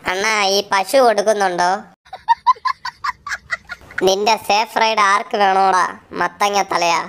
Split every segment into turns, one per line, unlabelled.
അണ്ണാ ഈ പശു കൊടുക്കുന്നുണ്ടോ നിന്റെ സേഫ് റൈഡ് ആർക്ക് വേണോടാ മത്തങ്ങ തലയാ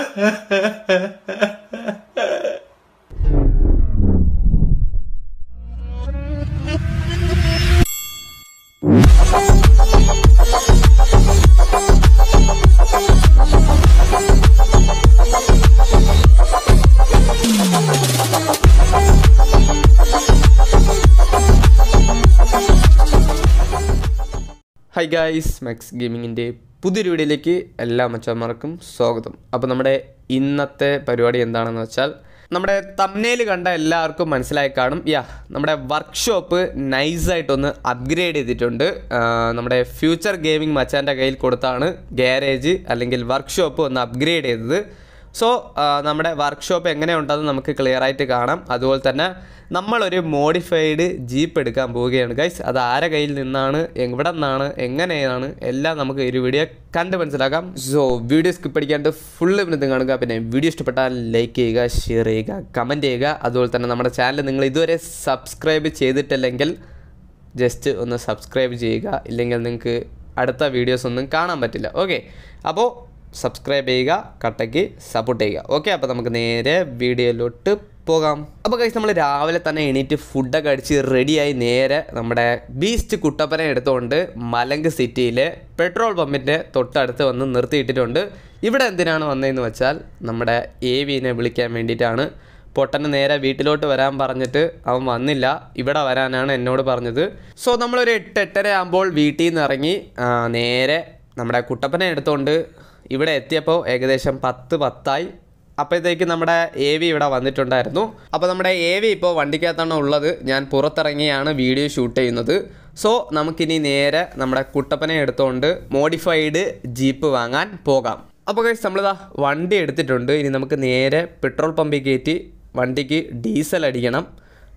ഹായ് ഗായ്സ് മാക്സ് ഗെയിമിങ്ങിൻ്റെ പുതിയൊരു വീഡിയോയിലേക്ക് എല്ലാ മച്ചന്മാർക്കും സ്വാഗതം അപ്പോൾ നമ്മുടെ ഇന്നത്തെ പരിപാടി എന്താണെന്ന് വെച്ചാൽ നമ്മുടെ തമ്നയിൽ കണ്ട എല്ലാവർക്കും മനസ്സിലായി കാണും യാ നമ്മുടെ വർക്ക്ഷോപ്പ് നൈസായിട്ടൊന്ന് അപ്ഗ്രേഡ് ചെയ്തിട്ടുണ്ട് ആ, നമ്മുടെ ഫ്യൂച്ചർ ഗെയിമിംഗ് മച്ചാൻ്റെ കയ്യിൽ കൊടുത്താണ് ഗാരേജ് അല്ലെങ്കിൽ വർക്ക്ഷോപ്പ് ഒന്ന് അപ്ഗ്രേഡ് ചെയ്തത് സോ നമ്മുടെ വർക്ക്ഷോപ്പ് എങ്ങനെയുണ്ടെന്ന് നമുക്ക് ക്ലിയർ ആയിട്ട് കാണാം അതുപോലെ തന്നെ നമ്മളൊരു മോഡിഫൈഡ് ജീപ്പ് എടുക്കാൻ പോവുകയാണ് ഗൈസ് അത് ആരെ കയ്യിൽ നിന്നാണ് എവിടെ നിന്നാണ് എങ്ങനെയാണ് എല്ലാം നമുക്ക് ഒരു വീഡിയോ കണ്ട് മനസ്സിലാക്കാം സോ വീഡിയോ സ്കിപ്പ് അടിക്കാണ്ട് ഫുള്ള് മിനിറ്റ് കാണുക പിന്നെ വീഡിയോ ഇഷ്ടപ്പെട്ടാൽ ലൈക്ക് ചെയ്യുക ഷെയർ ചെയ്യുക കമൻറ്റ് ചെയ്യുക അതുപോലെ തന്നെ നമ്മുടെ ചാനൽ നിങ്ങൾ ഇതുവരെ സബ്സ്ക്രൈബ് ചെയ്തിട്ടില്ലെങ്കിൽ ജസ്റ്റ് ഒന്ന് സബ്സ്ക്രൈബ് ചെയ്യുക ഇല്ലെങ്കിൽ നിങ്ങൾക്ക് അടുത്ത വീഡിയോസ് ഒന്നും കാണാൻ പറ്റില്ല ഓക്കെ അപ്പോൾ സബ്സ്ക്രൈബ് ചെയ്യുക കട്ടയ്ക്ക് സപ്പോർട്ട് ചെയ്യുക ഓക്കെ അപ്പോൾ നമുക്ക് നേരെ വീഡിയോയിലോട്ട് പോകാം അപ്പോൾ കഴിച്ച് നമ്മൾ രാവിലെ തന്നെ എണീറ്റ് ഫുഡൊക്കെ അടിച്ച് റെഡിയായി നേരെ നമ്മുടെ ബീസ്റ്റ് കുട്ടപ്പനെ എടുത്തുകൊണ്ട് മലങ്ക് സിറ്റിയിലെ പെട്രോൾ പമ്പിൻ്റെ തൊട്ടടുത്ത് വന്ന് നിർത്തിയിട്ടിട്ടുണ്ട് ഇവിടെ എന്തിനാണ് വന്നതെന്ന് വെച്ചാൽ നമ്മുടെ എ വിനെ വിളിക്കാൻ വേണ്ടിയിട്ടാണ് പൊട്ടന് നേരെ വീട്ടിലോട്ട് വരാൻ പറഞ്ഞിട്ട് അവൻ വന്നില്ല ഇവിടെ വരാനാണ് എന്നോട് പറഞ്ഞത് സോ നമ്മളൊരു എട്ട് എട്ടര ആകുമ്പോൾ വീട്ടിൽ നിന്ന് ഇറങ്ങി ആ, നേരെ നമ്മുടെ കുട്ടപ്പനെ എടുത്തുകൊണ്ട് ഇവിടെ എത്തിയപ്പോൾ ഏകദേശം പത്ത് പത്തായി അപ്പോഴത്തേക്ക് നമ്മുടെ എ വി ഇവിടെ വന്നിട്ടുണ്ടായിരുന്നു അപ്പോൾ നമ്മുടെ എ വി ഇപ്പോൾ വണ്ടിക്കകത്താണ് ഉള്ളത് ഞാൻ പുറത്തിറങ്ങിയാണ് വീഡിയോ ഷൂട്ട് ചെയ്യുന്നത് സോ നമുക്കിനി നേരെ നമ്മുടെ കുട്ടപ്പനെ എടുത്തുകൊണ്ട് മോഡിഫൈഡ് ജീപ്പ് വാങ്ങാൻ പോകാം അപ്പോൾ കഴിച്ച് നമ്മളിതാ വണ്ടി എടുത്തിട്ടുണ്ട് ഇനി നമുക്ക് നേരെ പെട്രോൾ പമ്പിൽ കയറ്റി വണ്ടിക്ക് ഡീസൽ അടിക്കണം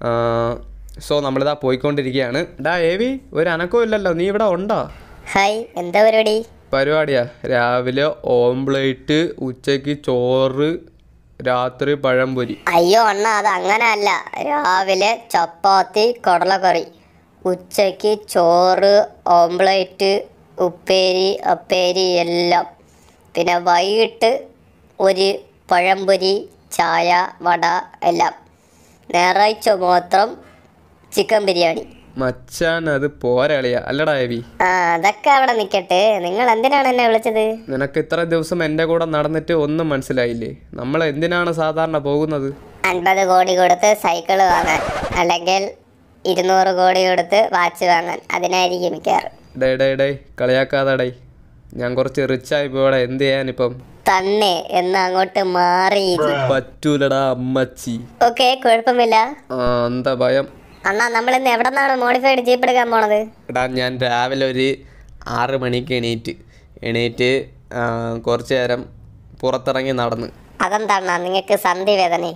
സോ നമ്മളിതാ പോയിക്കൊണ്ടിരിക്കുകയാണ് ഡാ എ വി ഒരു അനക്കവും ഇല്ലല്ലോ നീ ഇവിടെ ഉണ്ടോ
ഹായ് എന്താ പരിപാടി
പരിപാടിയാ രാവിലെ ഓംപ്ലേറ്റ് ഉച്ചയ്ക്ക് ചോറ് രാത്രി പഴംപൊരി
അയ്യോ അണ്ണ അത് അങ്ങനെ അല്ല രാവിലെ ചപ്പാത്തി കടലക്കറി ഉച്ചയ്ക്ക് ചോറ് ഓംപ്ലേറ്റ് ഉപ്പേരി അപ്പേരി എല്ലാം പിന്നെ വൈകിട്ട് ഒരു പഴംപൊരി ചായ വട എല്ലാം ഞായറാഴ്ച മാത്രം ചിക്കൻ ബിരിയാണി
മച്ചാൻ അത് പോരളിയാ അല്ലടാ എവി
ആ അതൊക്കെ അവിടെ നിൽക്കട്ടെ നിങ്ങൾ എന്തിനാണ് എന്നെ വിളിച്ചത്
നിനക്ക് ഇത്ര ദിവസം എൻ്റെ കൂടെ നടന്നിട്ട് ഒന്നും മനസ്സിലായില്ലേ നമ്മൾ എന്തിനാണ് സാധാരണ പോകുന്നത്
അൻപത് കോടി കൊടുത്ത് സൈക്കിള് വാങ്ങാൻ അല്ലെങ്കിൽ ഇരുന്നൂറ് കോടി കൊടുത്ത് വാച്ച് വാങ്ങാൻ അതിനായിരിക്കും മിക്കവാറും
ഡേ ഡേ ഡേ കളിയാക്കാതെ ഡേ ഞാൻ കുറച്ച് റിച്ചായി പോയടാ എന്ത് ചെയ്യാനിപ്പം
തന്നെ എന്ന് അങ്ങോട്ട് മാറി
പറ്റൂലടാ അമ്മച്ചി
ഓക്കെ കുഴപ്പമില്ല
ആ എന്താ ഭയം
അണ്ണാ നമ്മൾ ഇന്ന് എവിടെ നിന്നാണ് മോഡിഫൈഡ് ജീപ്പ് എടുക്കാൻ പോണത്
എടാ ഞാൻ രാവിലെ ഒരു ആറ് മണിക്ക് എണീറ്റ് എണീറ്റ് ആ, കുറച്ച് നേരം പുറത്തിറങ്ങി നടന്ന്
അതെന്താണ്ണാ നിങ്ങൾക്ക് സന്ധി വേദന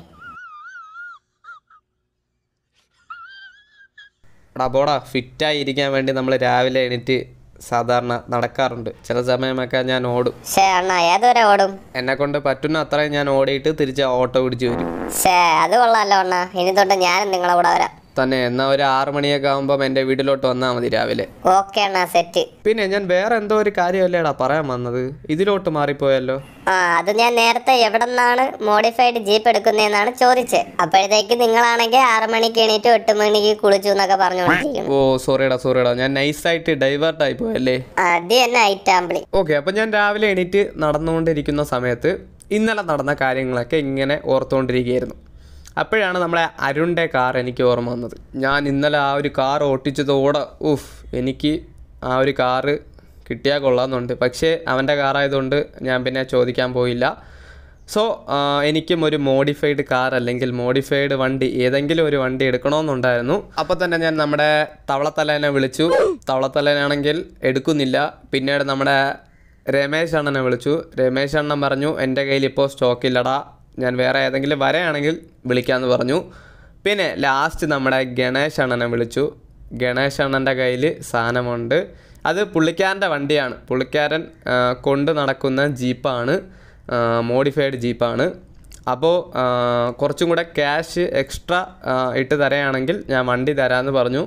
എടാ പോടാ ഫിറ്റായി ഇരിക്കാൻ വേണ്ടി നമ്മൾ രാവിലെ എണീറ്റ് സാധാരണ നടക്കാറുണ്ട് ചില സമയമൊക്കെ ഞാൻ ഓടും
ഷേ അണ്ണാ ഏതുവരെ ഓടും
എന്നെ കൊണ്ട് പറ്റുന്ന അത്രയും ഞാൻ ഓടിയിട്ട് തിരിച്ച് ഓട്ടോ പിടിച്ച് വരും
ഷേ അത് കൊള്ളാലോ അണ്ണാ ഇനി തൊട്ട് ഞാനും നിങ്ങളെ കൂടെ വരാം
തന്നെ എന്നാൽ ഒരു ആറ് മണിയൊക്കെ ആകുമ്പം എൻ്റെ വീട്ടിലോട്ട് വന്നാൽ മതി രാവിലെ
ഓക്കെ അണ്ണാ സെറ്റ്
പിന്നെ ഞാൻ വേറെ എന്തോ ഒരു കാര്യമല്ലേടാ പറയാൻ വന്നത് ഇതിലോട്ട് മാറിപ്പോയല്ലോ
ആ അത് ഞാൻ നേരത്തെ എവിടെ നിന്നാണ് മോഡിഫൈഡ് ജീപ്പ് എടുക്കുന്നതെന്നാണ് ചോദിച്ചത് അപ്പോഴത്തേക്ക് നിങ്ങളാണെങ്കിൽ ആറ് മണിക്ക് എണീറ്റ് എട്ട് മണിക്ക് കുളിച്ചു എന്നൊക്കെ പറഞ്ഞുകൊണ്ടിരിക്കുന്നു
ഓ സോറിയടാ സോറിയടാ ഞാൻ നൈസായിട്ട് ഡൈവേർട്ടായി പോയല്ലേ
അത് തന്നെ ഐറ്റാമ്പിളി
ഓക്കെ അപ്പം ഞാൻ രാവിലെ എണീറ്റ് നടന്നുകൊണ്ടിരിക്കുന്ന സമയത്ത് ഇന്നലെ നടന്ന കാര്യങ്ങളൊക്കെ ഇങ്ങനെ ഓർത്തുകൊണ്ടിരിക്കുകയായിരുന്നു അപ്പോഴാണ് നമ്മളെ അരുണിൻ്റെ കാർ എനിക്ക് ഓർമ്മ വന്നത് ഞാൻ ഇന്നലെ ആ ഒരു കാർ ഓട്ടിച്ചതോടെ ഉഫ് എനിക്ക് ആ ഒരു കാറ് കിട്ടിയാൽ കൊള്ളാമെന്നുണ്ട് പക്ഷേ അവൻ്റെ കാറായതുകൊണ്ട് ഞാൻ പിന്നെ ചോദിക്കാൻ പോയില്ല സോ എനിക്കും ഒരു മോഡിഫൈഡ് കാർ അല്ലെങ്കിൽ മോഡിഫൈഡ് വണ്ടി ഏതെങ്കിലും ഒരു വണ്ടി എടുക്കണമെന്നുണ്ടായിരുന്നു അപ്പോൾ തന്നെ ഞാൻ നമ്മുടെ തവളത്തലേനെ വിളിച്ചു തവളത്തലേനാണെങ്കിൽ എടുക്കുന്നില്ല പിന്നീട് നമ്മുടെ രമേശ് അണ്ണനെ വിളിച്ചു രമേശ് അണ്ണൻ പറഞ്ഞു എൻ്റെ കയ്യിൽ ഇപ്പോൾ സ്റ്റോക്കില്ലടാ ഞാൻ വേറെ ഏതെങ്കിലും വരെയാണെങ്കിൽ വിളിക്കാമെന്ന് പറഞ്ഞു പിന്നെ ലാസ്റ്റ് നമ്മുടെ ഗണേശ് അണ്ണനെ വിളിച്ചു ഗണേശ് അണ്ണൻ്റെ കയ്യിൽ സാധനമുണ്ട് അത് പുള്ളിക്കാരൻ്റെ വണ്ടിയാണ് പുള്ളിക്കാരൻ ആ, കൊണ്ട് നടക്കുന്ന ജീപ്പാണ് മോഡിഫൈഡ് ജീപ്പാണ് അപ്പോൾ കുറച്ചും കൂടെ ക്യാഷ് എക്സ്ട്രാ ഇട്ട് തരാണെങ്കിൽ ഞാൻ വണ്ടി തരാമെന്ന് പറഞ്ഞു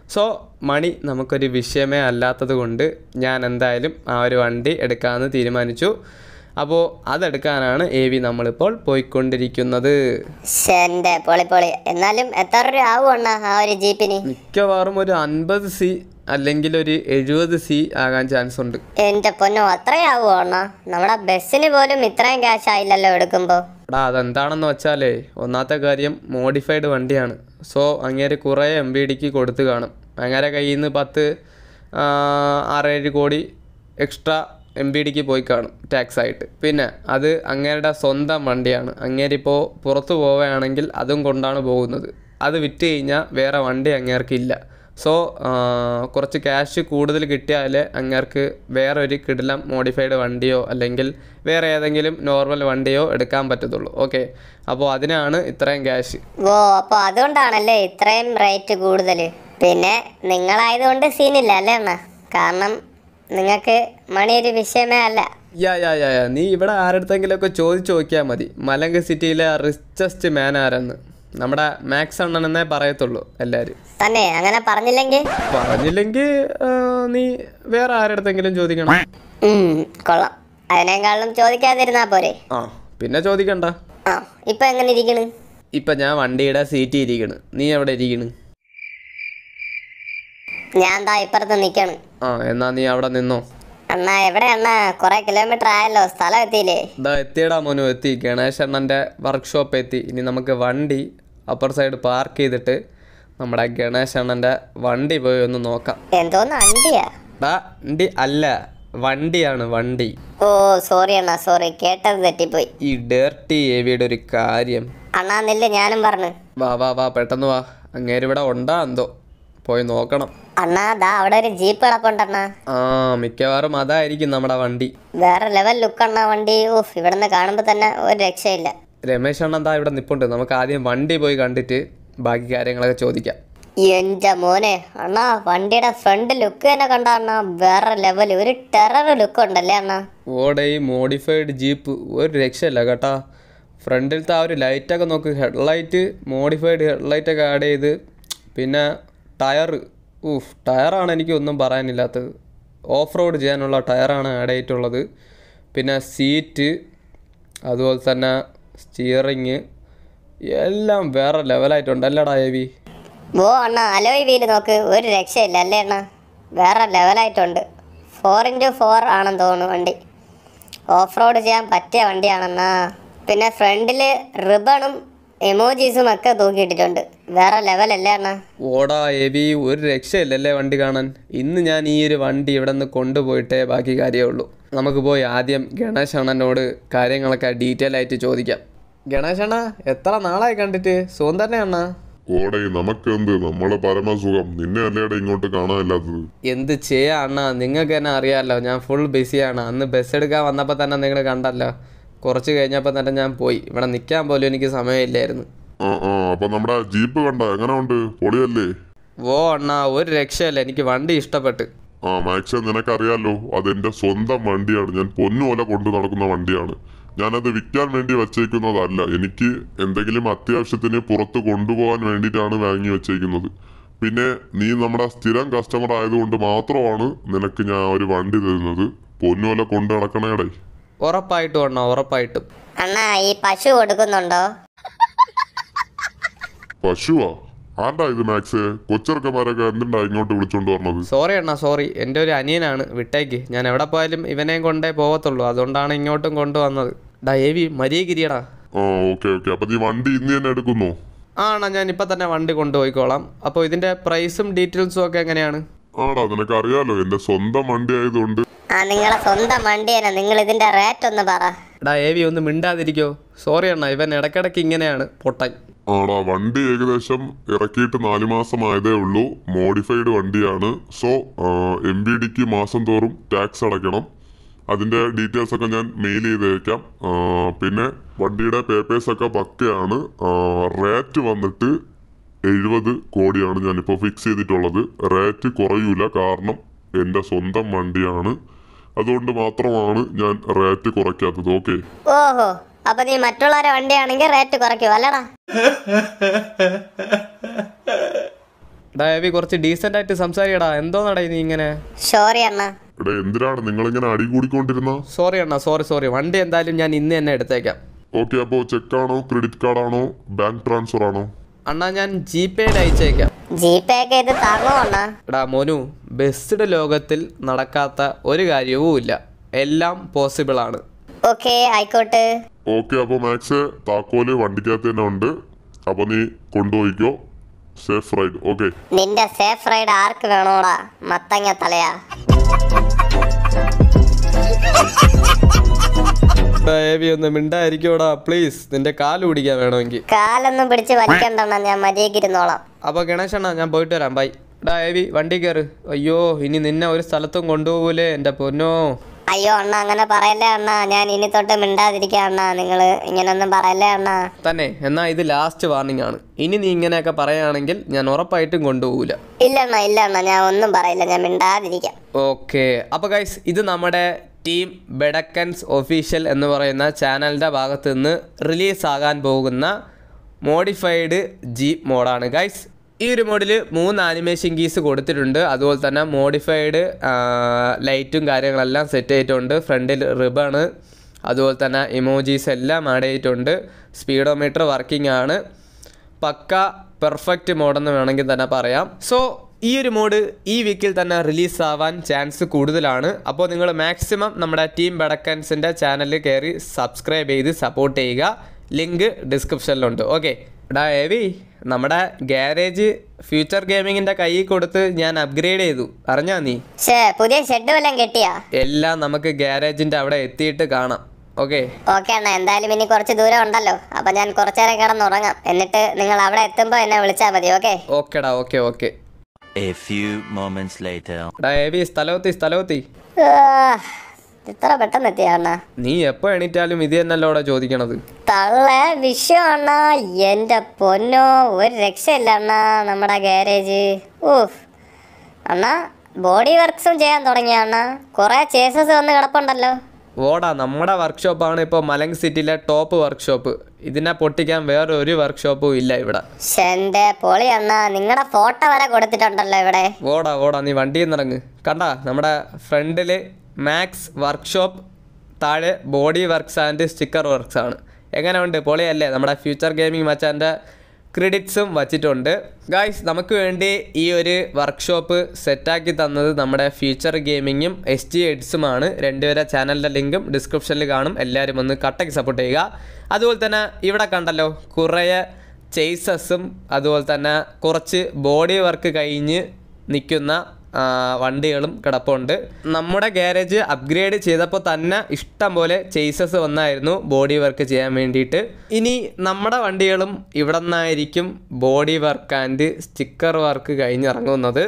സോ മണി നമുക്കൊരു വിഷയമേ അല്ലാത്തത് കൊണ്ട് ഞാൻ എന്തായാലും ആ ഒരു വണ്ടി എടുക്കാമെന്ന് തീരുമാനിച്ചു അപ്പോൾ അതെടുക്കാനാണ് എ വി നമ്മളിപ്പോൾ പോയിക്കൊണ്ടിരിക്കുന്നത്
എന്റെ പൊളി പൊളി എന്നാലും എത്ര രൂപ ആവും അണ്ണ ആ ഒരു ജീപ്പിന്
മിക്കവാറും ഒരു അൻപത് സി അല്ലെങ്കിൽ ഒരു എഴുപത് സി ആകാൻ ചാൻസ് ഉണ്ട്
എന്റെ പൊന്നോ അത്രയാവോ അണ്ണ നമ്മുടെ ബസ്സിന് പോലും ഇത്രയും ക്യാഷ് ആയില്ലല്ലോ എടുക്കുമ്പോ
എടാ അതെന്താണെന്ന് വെച്ചാലേ ഒന്നാമത്തെ കാര്യം മോഡിഫൈഡ് വണ്ടിയാണ് സോ അങ്ങേര് കുറേ എം ബി ഡിക്ക് കൊടുത്ത് കാണും അങ്ങേരെ കയ്യിൽ നിന്ന് പത്ത് ആ, ആറേഴ് കോടി എക്സ്ട്രാ എം ബി ഡിക്ക് പോയി കാണും ടാക്സ് ആയിട്ട് പിന്നെ അത് അങ്ങേരുടെ സ്വന്തം വണ്ടിയാണ് അങ്ങേരിപ്പോൾ പുറത്ത് പോവുകയാണെങ്കിൽ അതും കൊണ്ടാണ് പോകുന്നത് അത് വിറ്റ് കഴിഞ്ഞാൽ വേറെ വണ്ടി അങ്ങേർക്കില്ല സോ കുറച്ച് ക്യാഷ് കൂടുതൽ കിട്ടിയാൽ അങ്ങേർക്ക് വേറെ ഒരു കിടിലം മോഡിഫൈഡ് വണ്ടിയോ അല്ലെങ്കിൽ വേറെ ഏതെങ്കിലും നോർമൽ വണ്ടിയോ എടുക്കാൻ പറ്റത്തുള്ളൂ ഓക്കെ അപ്പോൾ അതിനാണ് ഇത്രയും ക്യാഷ്
ഓ അപ്പൊ അതുകൊണ്ടാണല്ലേ ഇത്രയും റേറ്റ് കൂടുതൽ പിന്നെ നിങ്ങളായതുകൊണ്ട് സീനില്ല അല്ലേ അണ്ണ കാരണം നിങ്ങൾക്ക് മണി ഒരു വിഷയമേ അല്ല
യാ യാ യാ യാ നീ ഇവിടെ ആരടുത്തെങ്കിലുമൊക്കെ ചോദിച്ചു നോക്കിയാൽ മതി മലങ്ക് സിറ്റിയിലെ റിച്ചസ്റ്റ് മാൻ ആരെന്ന് നമ്മുടെ മാക്സ് അണ്ണൻ എന്നേ പറയത്തുള്ളൂ എല്ലാവരും
തന്നെ അങ്ങനെ പറഞ്ഞില്ലെങ്കിൽ
പറഞ്ഞില്ലെങ്കിൽ ആ, നീ വേറെ ആരടുത്തെങ്കിലും ചോദിക്കണം
ഉം, കൊള്ളാം അതിനേക്കാളും ചോദിക്കാതിരുന്നാ പോരെ
ആ പിന്നെ ചോദിക്കണ്ട
ആ ഇപ്പൊ എങ്ങനെ ഇരിക്കണ്
ഇപ്പം ഞാൻ വണ്ടിയുടെ സീറ്റിൽ ഇരിക്കണ് നീ എവിടെ ഇരിക്കണ്
ഞാൻ ദാ ഇപ്പുറത്ത് നിക്കണ്
ആ എന്നാ നീ അവിടെ നിന്നോ
അണ്ണാ എവിടെ അണ്ണാ കുറെ കിലോമീറ്റർ ആയല്ലോ സ്ഥലം എത്തിയില്ലേ
ഇതാ എത്തിയടാ മോനു എത്തി ഗണേശ് അണ്ണൻ്റെ വർക്ക്ഷോപ്പ് എത്തി ഇനി നമുക്ക് വണ്ടി അപ്പർ സൈഡ് പാർക്ക് ചെയ്തിട്ട് നമ്മുടെ ഗണേശ് അണ്ണൻ്റെ വണ്ടി പോയി ഒന്ന് നോക്കാം
എന്തോന്ന് അണ്ടിയാ
ഡാ വണ്ടി അല്ല വണ്ടിയാണ് വണ്ടി
ഓ സോറി അണ്ണാ സോറി കേട്ടത് തെറ്റിപ്പോയി
ഈ ഡേർട്ടി ഏവിയുടെ ഒരു കാര്യം
അണ്ണാ നില്ല് ഞാനും പറഞ്ഞു
വാ വാ വാ പെട്ടെന്ന് വാ അങ്ങേരിവിടെ ഉണ്ടാ എന്തോ പോയി നോക്കണം
അണ്ണാ ദാ അവിടെ ഒരു ജീപ്പ് കിടപ്പുണ്ടണ്ണാ
ആ മിക്കവാറും അതായിരിക്കും നമ്മുടെ വണ്ടി
വേറെ ലെവൽ ലുക്ക് അണ്ണാ വണ്ടി ഓഫ് ഇവിടുന്ന് കാണുമ്പോ തന്നെ ഒരു രക്ഷയില്ല
രമേശ് അണ്ണൻ എന്താ ഇവിടെ നിപ്പുണ്ട് നമുക്ക് ആദ്യം വണ്ടി പോയി കണ്ടിട്ട് ബാക്കി കാര്യങ്ങളൊക്കെ ചോദിക്കാം
എന്റെ മോനെ അണ്ണാ വണ്ടിയുടെ ഫ്രണ്ട് ലുക്ക് തന്നെ കണ്ട അണ്ണാ വേറെ ലെവൽ ഒരു ടെറർ ലുക്ക് ഉണ്ടല്ലേ അണ്ണാ
ഓടെ ഈ മോഡിഫൈഡ് ജീപ്പ് ഒരു രക്ഷയില്ല കേട്ടാ ഫ്രണ്ടിലത്തെ ആ ഒരു ലൈറ്റൊക്കെ നോക്ക് ഹെഡ്ലൈറ്റ് മോഡിഫൈഡ് ഹെഡ്ലൈറ്റൊക്കെ ആഡ് ചെയ്ത് പിന്നെ ടയർ ഊഫ് ടയറാണ് എനിക്ക് ഒന്നും പറയാനില്ലാത്തത് ഓഫ് റോഡ് ചെയ്യാനുള്ള ടയറാണ് ആഡ് ചെയ്തിട്ടുള്ളത് പിന്നെ സീറ്റ് അതുപോലെ തന്നെ സ്റ്റിയറിങ് എല്ലാം വേറെ ലെവലായിട്ടുണ്ട് അല്ലടാ എവി
ഓ അണ്ണാ അലോയ് വീല് നോക്ക് ഒരു രക്ഷയില്ല അല്ലേ അണ്ണാ വേറെ ലെവലായിട്ടുണ്ട് ഫോർ ഇൻറ്റു ഫോർ ആണെന്ന് തോന്നുന്നു വണ്ടി ഓഫ് റോഡ് ചെയ്യാൻ പറ്റിയ വണ്ടിയാണെന്നാ പിന്നെ ഫ്രണ്ടിൽ റിബണും എമോജീസും ഒക്കെ തൂക്കിയിട്ടിട്ടുണ്ട് വേറെ ലെവലല്ലേ അണ്ണാ
ഓടാ എവി ഒരു രക്ഷയില്ലല്ലേ വണ്ടി കാണാൻ ഇന്ന് ഞാൻ ഈ ഒരു വണ്ടി ഇവിടെ നിന്ന് കൊണ്ടുപോയിട്ടേ ബാക്കി കാര്യമേ ഉള്ളൂ നമുക്ക് പോയി ആദ്യം ഗണേശ് അണ്ണനോട് കാര്യങ്ങളൊക്കെ ഡീറ്റെയിൽ ആയിട്ട് ചോദിക്കാം ഗണേശ് അണ്ണ എത്ര നാളായി കണ്ടിട്ട് സുഖം തന്നെ അണ്ണ
ഓടെ നമുക്കെന്ത് നമ്മളെ പരമസുഖം നിന്നെ അല്ലേടെ ഇങ്ങോട്ട് കാണാനില്ലാത്തത്
എന്ത് ചെയ്യാ അണ്ണ നിങ്ങൾക്ക് തന്നെ അറിയാമല്ലോ ഞാൻ ഫുൾ ബിസിയാണ് അന്ന് ബസ് എടുക്കാൻ വന്നപ്പോൾ തന്നെ നിങ്ങൾ കണ്ടല്ലോ കുറച്ച് കഴിഞ്ഞപ്പോൾ തന്നെ ഞാൻ പോയി ഇവിടെ നിൽക്കാൻ പോലും എനിക്ക് സമയമില്ലായിരുന്നു
ആ ആ അപ്പൊ നമ്മുടെ ജീപ്പ് കണ്ട എങ്ങനെ ഉണ്ട് പൊളിയല്ലേ
ഓ അണ്ണ ഒരു രക്ഷയില്ല എനിക്ക് വണ്ടി ഇഷ്ടപ്പെട്ട്
ആ മാക്സ് നിനക്കറിയാലോ അതെന്റെ സ്വന്തം വണ്ടിയാണ് ഞാൻ പൊന്നുപോലെ കൊണ്ടു നടക്കുന്ന വണ്ടിയാണ് ഞാനത് വിൽക്കാൻ വേണ്ടി വച്ചേക്കുന്നതല്ല എനിക്ക് എന്തെങ്കിലും അത്യാവശ്യത്തിന് പുറത്ത് കൊണ്ടുപോകാൻ വേണ്ടിയിട്ടാണ് വാങ്ങി വെച്ചേക്കുന്നത് പിന്നെ നീ നമ്മുടെ സ്ഥിരം കസ്റ്റമർ ആയതുകൊണ്ട് മാത്രമാണ് നിനക്ക് ഞാൻ ഒരു വണ്ടി തരുന്നത് പൊന്നുപോലെ കൊണ്ടു നടക്കണേടേ
ഉറപ്പായിട്ടും അണ്ണ ഉറപ്പായിട്ടും
അണ്ണാ ഈ പശു കൊടുക്കുന്നുണ്ടോ
പശുവാ ആണ്ടാ ഇത് മാക്സ് കൊച്ചിറക്കന്മാരൊക്കെ എന്തുണ്ടാ ഇങ്ങോട്ട് വിളിച്ചോണ്ട് പറഞ്ഞത്
സോറി അണ്ണാ സോറി എൻ്റെ ഒരു അനിയനാണ് വിട്ടേക്ക് ഞാൻ എവിടെ പോയാലും ഇവനെയും കൊണ്ടേ പോകത്തുള്ളൂ അതുകൊണ്ടാണ് ഇങ്ങോട്ടും കൊണ്ടുവന്നത് ഡാ ഏവി മരിയഗിരിയടാ
ആ ഓക്കെ ഓക്കെ അപ്പൊ നീ വണ്ടി ഇന്ന് തന്നെ എടുക്കുന്നോ
ആ അണ്ണാ ഞാൻ ഇപ്പം തന്നെ വണ്ടി കൊണ്ടുപോയിക്കോളാം അപ്പോൾ ഇതിൻ്റെ പ്രൈസും ഡീറ്റെയിൽസും ഒക്കെ എങ്ങനെയാണ്
ആടാ നിനക്ക് അറിയാലോ എന്റെ സ്വന്തം വണ്ടി ആയതുകൊണ്ട്
ആ നിങ്ങളെ സ്വന്തം വണ്ടി തന്നെ നിങ്ങൾ ഇതിന്റെ റേറ്റ് ഒന്ന് പറ
ഡാ ഏവി ഒന്ന് മിണ്ടാതിരിക്കോ സോറി അണ്ണാ ഇവൻ ഇടയ്ക്കിടയ്ക്ക് ഇങ്ങനെയാണ് പൊട്ടൻ
ആടാ വണ്ടി ഏകദേശം ഇറക്കിയിട്ട് നാല് മാസമായതേ ഉള്ളൂ മോഡിഫൈഡ് വണ്ടിയാണ് സോ എം ബി ഡിക്ക് മാസം തോറും ടാക്സ് അടയ്ക്കണം അതിന്റെ ഡീറ്റെയിൽസ് ഒക്കെ ഞാൻ മെയിൽ ചെയ്തേക്കാം ആ, പിന്നെ വണ്ടിയുടെ പേപ്പേഴ്സ് ഒക്കെ പക്കയാണ് റേറ്റ് വന്നിട്ട് എഴുപത് കോടിയാണ് ഞാനിപ്പോൾ ഫിക്സ് ചെയ്തിട്ടുള്ളത് റേറ്റ് കുറയൂല കാരണം എൻ്റെ സ്വന്തം വണ്ടിയാണ് അതുകൊണ്ട് മാത്രമാണ് ഞാൻ റേറ്റ് കുറയ്ക്കാത്തത് ഓക്കെ
ഓഹോ അപ്പൊ നീ മറ്റുള്ളവരെ വണ്ടിയാണെങ്കിൽ റേറ്റ് കുറയ്ക്കും അല്ലടാ
എടാ എവി കുറച്ച് ഡീസൻ്റ് ആയിട്ട് സംസാരിക്കടാ എന്തോന്നടാ നീ ഇങ്ങനെ
സോറി അണ്ണ
എടാ എന്തിനാണ് നിങ്ങളിങ്ങനെ അടി കൂടിക്കൊണ്ടിരുന്ന
സോറി അണ്ണാ സോറി സോറി വണ്ടി എന്തായാലും ഞാൻ ഇന്ന് തന്നെ എടുത്തേക്കാം
ഓക്കെ അപ്പോൾ ചെക്കാണോ ക്രെഡിറ്റ് കാർഡാണോ ബാങ്ക് ട്രാൻസ്ഫർ ആണോ
അണ്ണാ ഞാൻ ജി പേയുടെ അയച്ചേക്കാം
ജി പേ ഒക്കെ ഇത് താങ്ങോ അണ്ണ
എടാ മോനു ബെസ്ഡ് ലോകത്തിൽ നടക്കാത്ത ഒരു കാര്യവും ഇല്ല എല്ലാം പോസിബിൾ ആണ്
ഓക്കെ ആയിക്കോട്ടെ
ഓക്കെ അപ്പോൾ മാക്സ് താക്കോല് വണ്ടിക്കകത്ത് തന്നെ ഉണ്ട് അപ്പോൾ നീ കൊണ്ടുപോയിക്കോ സേഫ് റൈഡ് ഓക്കെ
നിന്റെ സേഫ് റൈഡ് ആർക്ക് വേണോടാ മത്തങ്ങ തലയാ
എടാ എവി ഒന്ന് മിണ്ടായിരിക്കോടാ പ്ലീസ് നിന്റെ കാല് പിടിക്കാൻ വേണമെങ്കിൽ
കാലൊന്നും പിടിച്ച് വലിക്കണ്ടണ്ണ ഞാൻ മര്യാദയ്ക്ക് ഇരുന്നോളാം
അപ്പോൾ ഗണേശണ്ണ ഞാൻ പോയിട്ട് വരാം ബൈ എടാ എവി വണ്ടി കയറ് അയ്യോ ഇനി നിന്നെ ഒരു സ്ഥലത്തും കൊണ്ടുപോകൂലേ എൻ്റെ പൊന്നോ
അയ്യോ അണ്ണ അങ്ങനെ പറയല്ലേ അണ്ണ ഞാൻ ഇനി തൊട്ട് മിണ്ടാതിരിക്കാം അണ്ണ നിങ്ങള് ഇങ്ങനൊന്നും പറയല്ലേ അണ്ണ
തന്നെ എന്നാൽ ഇത് ലാസ്റ്റ് വാർണിംഗ് ആണ് ഇനി നീ ഇങ്ങനെയൊക്കെ പറയുകയാണെങ്കിൽ ഞാൻ ഉറപ്പായിട്ടും കൊണ്ടുപോകില്ല
ഇല്ല അണ്ണ ഇല്ല അണ്ണ ഞാൻ ഒന്നും പറയില്ല ഞാൻ മിണ്ടാതിരിക്കാം
ഓക്കെ അപ്പോൾ ഗൈസ് ഇത് നമ്മുടെ ടീം ബെഡക്കൻസ് ഒഫീഷ്യൽ എന്ന് പറയുന്ന ചാനലിൻ്റെ ഭാഗത്ത് നിന്ന് റിലീസാകാൻ പോകുന്ന മോഡിഫൈഡ് ജീപ്പ് മോഡാണ് ഗൈസ് ഈ ഒരു മോഡിൽ മൂന്ന് ആനിമേഷൻ കീസ് കൊടുത്തിട്ടുണ്ട് അതുപോലെ തന്നെ മോഡിഫൈഡ് ലൈറ്റും കാര്യങ്ങളെല്ലാം സെറ്റ് ചെയ്തിട്ടുണ്ട് ഫ്രണ്ടിൽ റിബണ് അതുപോലെ തന്നെ ഇമോജീസ് എല്ലാം ആഡ് ചെയ്തിട്ടുണ്ട് സ്പീഡോമീറ്റർ വർക്കിംഗ് ആണ് പക്ക പെർഫെക്റ്റ് മോഡെന്ന് വേണമെങ്കിൽ തന്നെ പറയാം സോ ഈ ഒരു മോഡ് ഈ വീക്കിൽ തന്നെ റിലീസ് ആവാൻ ചാൻസ് കൂടുതലാണ് അപ്പോൾ നിങ്ങൾ മാക്സിമം നമ്മുടെ ടീം ബെഡക്കൻസിൻ്റെ ചാനലിൽ കയറി സബ്സ്ക്രൈബ് ചെയ്ത് സപ്പോർട്ട് ചെയ്യുക ലിങ്ക് ഡിസ്ക്രിപ്ഷനിലുണ്ട് ഓക്കെ എടാ ഏവി നമ്മുടെ ഗാരേജ് ഫ്യൂച്ചർ ഗെയിമിങ്ങിൻ്റെ കയ്യിൽ കൊടുത്ത് ഞാൻ അപ്ഗ്രേഡ് ചെയ്തു അറിഞ്ഞാ നീ
ഷേ പുതിയ ഷെഡ് വല്ലതും കെട്ടിയാ
എല്ലാം നമുക്ക് ഗാരേജിൻ്റെ അവിടെ എത്തിയിട്ട് കാണാം ഓക്കെ
ഓക്കെ അണ്ണ എന്തായാലും ഇനി കുറച്ച് ദൂരം ഉണ്ടല്ലോ അപ്പൊ ഞാൻ കുറച്ചേരം കിടന്നുറങ്ങാം എന്നിട്ട് നിങ്ങൾ അവിടെ എത്തുമ്പോ എന്നെ വിളിച്ചാൽ മതി ഓക്കെ
ഓക്കെടാ okay okay
A few moments later.
എടാ ഏവി സ്ഥലമെത്തി സ്ഥലമെത്തി
ഇത്ര പെട്ടെന്ന് എത്തിയ അണ്ണ
നീ എപ്പോൾ എണീറ്റാലും ഇത് തന്നെയല്ലോടെ ചോദിക്കണത്
തള്ള വിഷു അണ്ണ എന്റെ പൊന്നോ ഒരു രക്ഷയില്ല അണ്ണ നമ്മുടെ ഗാരേജ് ഊഫ് അണ്ണ ബോഡി വർക്ക്സും ചെയ്യാൻ തുടങ്ങിയ അണ്ണ കുറെ ചേസസ് വന്ന് കിടപ്പുണ്ടല്ലോ
ഓടാ നമ്മുടെ വർക്ക്ഷോപ്പാണ് ഇപ്പോൾ മലങ് സിറ്റിയിലെ ടോപ്പ് വർക്ക്ഷോപ്പ് ഇതിനെ പൊട്ടിക്കാൻ വേറെ ഒരു വർക്ക്ഷോപ്പും ഇല്ല ഇവിടെ
എന്റെ പൊളി അണ്ണ നിങ്ങളുടെ ഫോട്ടോ വരെ കൊടുത്തിട്ടുണ്ടല്ലോ ഇവിടെ
ഓടാ ഓടാ നീ വണ്ടിയിൽ നിന്ന് ഇറങ്ങ് കണ്ടാ നമ്മുടെ ഫ്രണ്ടിൽ മാക്സ് വർക്ക്ഷോപ്പ് താഴെ body works and sticker works ആണ് എങ്ങനെയുണ്ട് പൊളിയല്ലേ നമ്മുടെ ഫ്യൂച്ചർ ഗെയിമിംഗ് മച്ചാൻ്റെ ക്രെഡിറ്റ്സും വച്ചിട്ടുണ്ട് ഗായ്സ് നമുക്ക് വേണ്ടി ഈ ഒരു വർക്ക്ഷോപ്പ് സെറ്റാക്കി തന്നത് നമ്മുടെ ഫ്യൂച്ചർ ഗെയിമിങ്ങും എസ് ജി എഡ്സുമാണ് രണ്ടുപേരെ ചാനലിൻ്റെ ലിങ്കും ഡിസ്ക്രിപ്ഷനിൽ കാണും എല്ലാവരും ഒന്ന് കട്ടയ്ക്ക് സപ്പോർട്ട് ചെയ്യുക അതുപോലെ തന്നെ ഇവിടെ കണ്ടല്ലോ കുറേ ചേസസും അതുപോലെ തന്നെ കുറച്ച് ബോഡി വർക്ക് കഴിഞ്ഞ് നിൽക്കുന്ന ആ, വണ്ടികളും കിടപ്പുണ്ട് നമ്മുടെ ഗ്യാരേജ് അപ്ഗ്രേഡ് ചെയ്തപ്പോൾ തന്നെ ഇഷ്ടം പോലെ ചേസസ് വന്നായിരുന്നു ബോഡി വർക്ക് ചെയ്യാൻ വേണ്ടിയിട്ട് ഇനി നമ്മുടെ വണ്ടികളും ഇവിടെ നിന്നായിരിക്കും body work and sticker work കഴിഞ്ഞിറങ്ങുന്നത്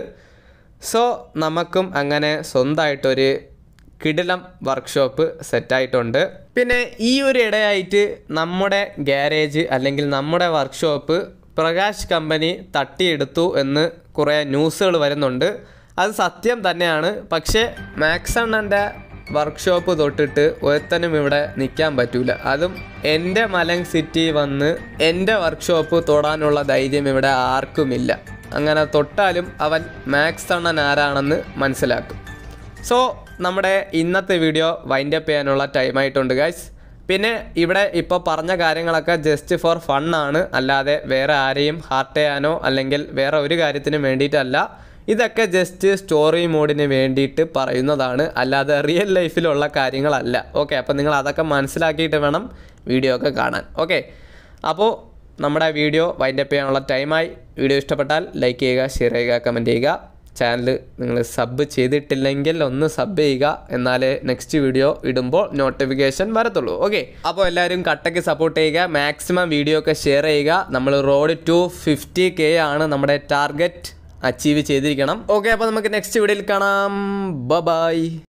സോ നമുക്കും അങ്ങനെ സ്വന്തമായിട്ടൊരു കിടിലം വർക്ക്ഷോപ്പ് സെറ്റായിട്ടുണ്ട് പിന്നെ ഈ ഒരു ഇടയായിട്ട് നമ്മുടെ ഗ്യാരേജ് അല്ലെങ്കിൽ നമ്മുടെ വർക്ക്ഷോപ്പ് പ്രകാശ് കമ്പനി തട്ടിയെടുത്തു എന്ന് കുറേ ന്യൂസുകൾ വരുന്നുണ്ട് അത് സത്യം തന്നെയാണ് പക്ഷേ മാക്സ് അണ്ണൻ്റെ വർക്ക്ഷോപ്പ് തൊട്ടിട്ട് ഒരുത്തനും ഇവിടെ നിൽക്കാൻ പറ്റൂല അതും എൻ്റെ മലങ് സിറ്റി വന്ന് എൻ്റെ വർക്ക്ഷോപ്പ് തൊടാനുള്ള ധൈര്യം ഇവിടെ ആർക്കുമില്ല അങ്ങനെ തൊട്ടാലും അവൻ മാക്സ് അണ്ണൻ ആരാണെന്ന് മനസ്സിലാക്കും സോ നമ്മുടെ ഇന്നത്തെ വീഡിയോ വൈൻഡ് അപ്പ് ചെയ്യാനുള്ള ടൈം ആയിട്ടുണ്ട് ഗൈസ് പിന്നെ ഇവിടെ ഇപ്പോൾ പറഞ്ഞ കാര്യങ്ങളൊക്കെ ജസ്റ്റ് ഫോർ ഫണ്ണാണ് അല്ലാതെ വേറെ ആരെയും ഹാർട്ട് ചെയ്യാനോ അല്ലെങ്കിൽ വേറെ ഒരു കാര്യത്തിനും വേണ്ടിയിട്ടല്ല ഇതൊക്കെ ജസ്റ്റ് സ്റ്റോറി മോഡിന് വേണ്ടിയിട്ട് പറയുന്നതാണ് അല്ലാതെ റിയൽ ലൈഫിലുള്ള കാര്യങ്ങളല്ല ഓക്കെ അപ്പോൾ നിങ്ങൾ അതൊക്കെ മനസ്സിലാക്കിയിട്ട് വേണം വീഡിയോ ഒക്കെ കാണാൻ ഓക്കെ അപ്പോൾ നമ്മുടെ വീഡിയോ വൈൻഡപ്പ് ചെയ്യാനുള്ള ടൈമായി വീഡിയോ ഇഷ്ടപ്പെട്ടാൽ ലൈക്ക് ചെയ്യുക ഷെയർ ചെയ്യുക കമൻറ്റ് ചെയ്യുക ചാനൽ നിങ്ങൾ സബ് ചെയ്തിട്ടില്ലെങ്കിൽ ഒന്ന് സബ് ചെയ്യുക എന്നാലേ നെക്സ്റ്റ് വീഡിയോ ഇടുമ്പോൾ നോട്ടിഫിക്കേഷൻ വരത്തുള്ളൂ ഓക്കെ അപ്പോൾ എല്ലാവരും കട്ടയ്ക്ക് സപ്പോർട്ട് ചെയ്യുക മാക്സിമം വീഡിയോ ഒക്കെ ഷെയർ ചെയ്യുക നമ്മൾ റോഡ് ടു ഫിഫ്റ്റി കെ ആണ് നമ്മുടെ ടാർഗറ്റ് അച്ചീവ് ചെയ്തിരിക്കണം ഓക്കെ അപ്പോൾ നമുക്ക് നെക്സ്റ്റ് വീഡിയോയിൽ കാണാം ബ ബൈ